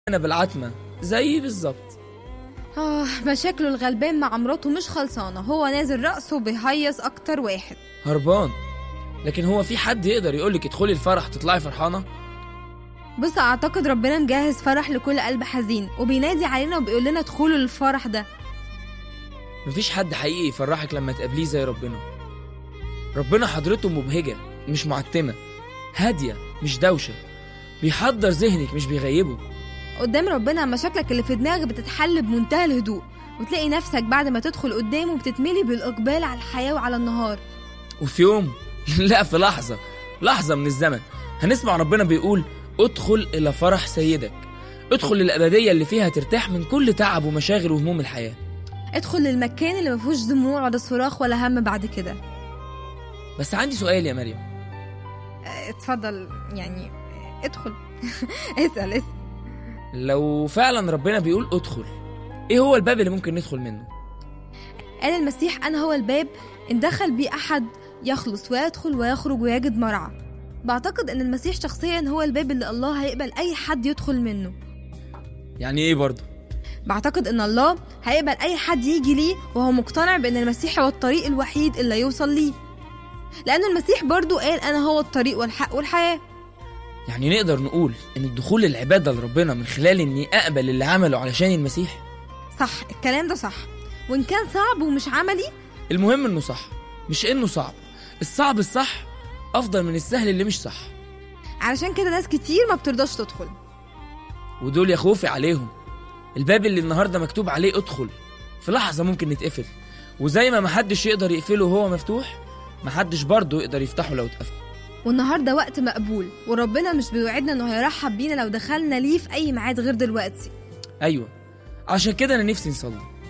انا بالعتمه زي بالظبط آه مشاكله الغلبان مع مراته مش خلصانة هو نازل رأسه بيهيص أكتر واحد هربان لكن هو في حد يقدر يقولك ادخلي الفرح تطلعي فرحانه بص أعتقد ربنا مجهز فرح لكل قلب حزين وبينادي علينا وبيقول لنا ادخلوا للفرح ده مفيش حد حقيقي يفرحك لما تقابليه زي ربنا ربنا حضرته مبهجة مش معتمة هادية مش دوشة بيحضر ذهنك مش بيغيبه قدام ربنا مشاكلك اللي في دماغك بتتحل بمنتهى الهدوء وتلاقي نفسك بعد ما تدخل قدامه بتتملي بالإقبال على الحياة وعلى النهار وفي يوم لا في لحظة لحظة من الزمن هنسمع ربنا بيقول ادخل إلى فرح سيدك ادخل للأبدية اللي فيها ترتاح من كل تعب ومشاغل وهموم الحياة ادخل للمكان اللي مفيهوش دموع ولا صراخ ولا هم بعد كده بس عندي سؤال يا مريم اه، اتفضل يعني اه، ادخل اسأل اسأل لو فعلا ربنا بيقول ادخل ايه هو الباب اللي ممكن ندخل منه قال المسيح أنا هو الباب إن دخل بيه أحد يخلص ويدخل ويخرج ويجد مرعى بعتقد إن المسيح شخصيا هو الباب اللي الله هيقبل أي حد يدخل منه يعني ايه برضه بعتقد إن الله هيقبل أي حد يجي ليه وهو مقتنع بإن المسيح هو الطريق الوحيد اللي يوصل ليه لأن المسيح برضو قال أنا هو الطريق والحق والحياة يعني نقدر نقول ان الدخول للعبادة لربنا من خلال اني اقبل اللي عمله علشان المسيح صح الكلام ده صح وإن كان صعب ومش عملي المهم انه صح مش انه صعب الصعب الصح افضل من السهل اللي مش صح علشان كده ناس كتير ما بترضاش تدخل ودول يا خوفي عليهم الباب اللي النهارده مكتوب عليه ادخل في لحظة ممكن نتقفل وزي ما محدش يقدر يقفله وهو مفتوح محدش برضه يقدر يفتحه لو اتقفل والنهارده وقت مقبول وربنا مش بيوعدنا انه هيرحب بينا لو دخلنا ليه في اي ميعاد غير دلوقتي ايوه عشان كده انا نفسي نصلي